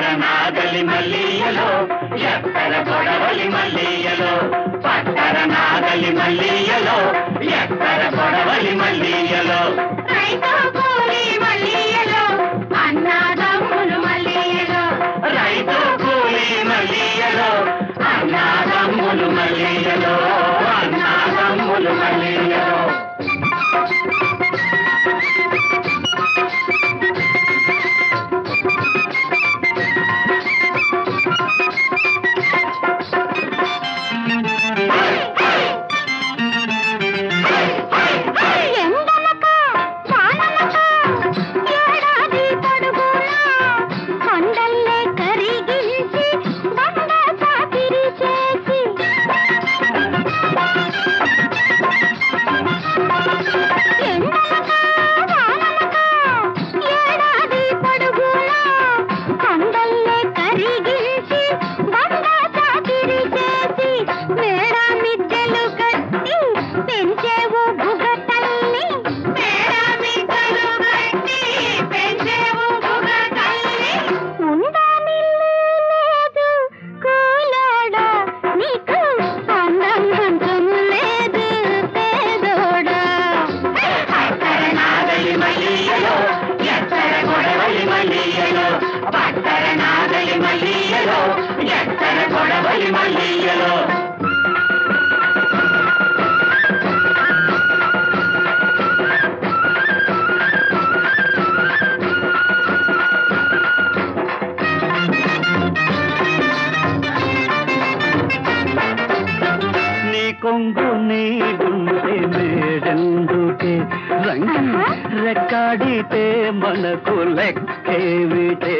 నాగలి మల్లియలో ఎక్కర గొడవలి మల్లియలో పట్టర నాగలి మల్లియలో ఎక్కర గొడవలి మల్లియలో రైతు కూలి మల్లియలో అన్నదమ్ములు మల్లియలో రైతు కూలి మల్లియలో అన్నాదమ్ములు మల్లియలో అన్నాదమ్ములు మల్లియలో ఎండలక వానలక ఏడాది పొడుగునా కొండల్లే కరిగించి బండ చాకిరి చేసి ఎండలక వానలక ఏడాది పొడుగునా కొండల్లే కరిగించి బండ చాకిరి చేసి మేడ మిద్దెలు కట్టి పెంచేవు బుగ తల్లి మేడ మిద్దెలు కట్టి పెంచేవు బుగ తల్లి ఉండనిల్లు లేదు కూలోడా నీకు అందం అంతం లేదు పేదోడా పట్టర నాగలి మల్లియలో ఎక్కర గొడవలి మల్లియలో పట్టర నాగలి మల్లియలో ఎక్కర గొడవలి మల్లియలో నీ కొంగు నీడుంటే మేడెందుకే రంగు రెక్కాడితే మనకు లెక్కేవిటే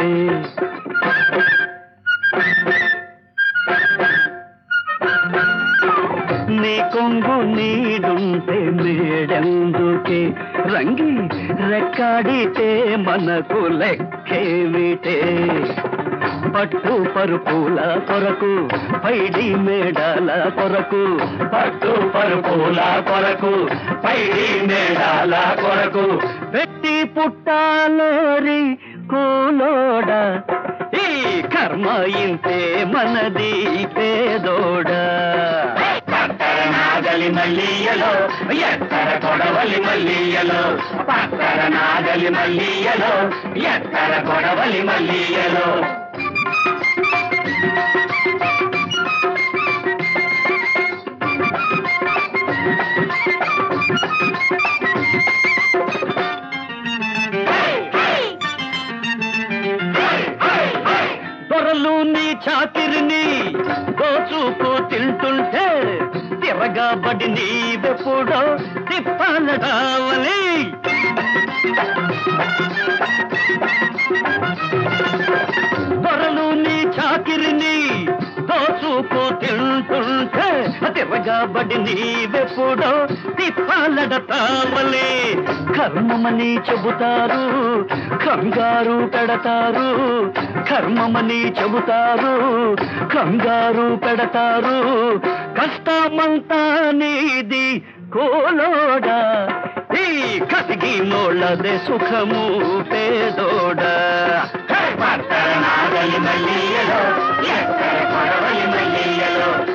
నీ కొంగు నీడుంటే మేడెందుకే రంగి రెక్కాడితే మనకు లెక్కేవిటే పట్టు పరుపుల కొరకు పైడి మేడాల కొరకు పట్టు పరుపుల కొరకు పైడి మేడాల కొరకు పెట్టి పుట్టాలోరి కూలోడ ఈ కర్మ ఇంతే మనది పేదోడ పక్కర నాగలి మల్లియలో ఎక్కర కొడవలి మల్లియలో పక్కర నాగలి మల్లియలో ఎక్కర కొడవలి మల్లియలో దొరలు నీ చాకిరిని దోచుకు తింటుంటే తిరగబడి నీవెప్పుడో తిప్పాల కావలి దొరలు నీ చాకిరిని దోచుకు తింటుంటే తిరగబడి నీవెప్పుడో తిప్పాలడ తావలే కర్మమని చెబుతారు కంగారు పెడతారు కర్మమని చెబుతారు కంగారు పెడతారు కష్టమంతా నీది కోలోడా ఈ కతికి నోళ్ళదే సుఖము పేదోడా పట్టర నాగలి మల్లియలో ఎక్కడ కొడవలి మల్లియలో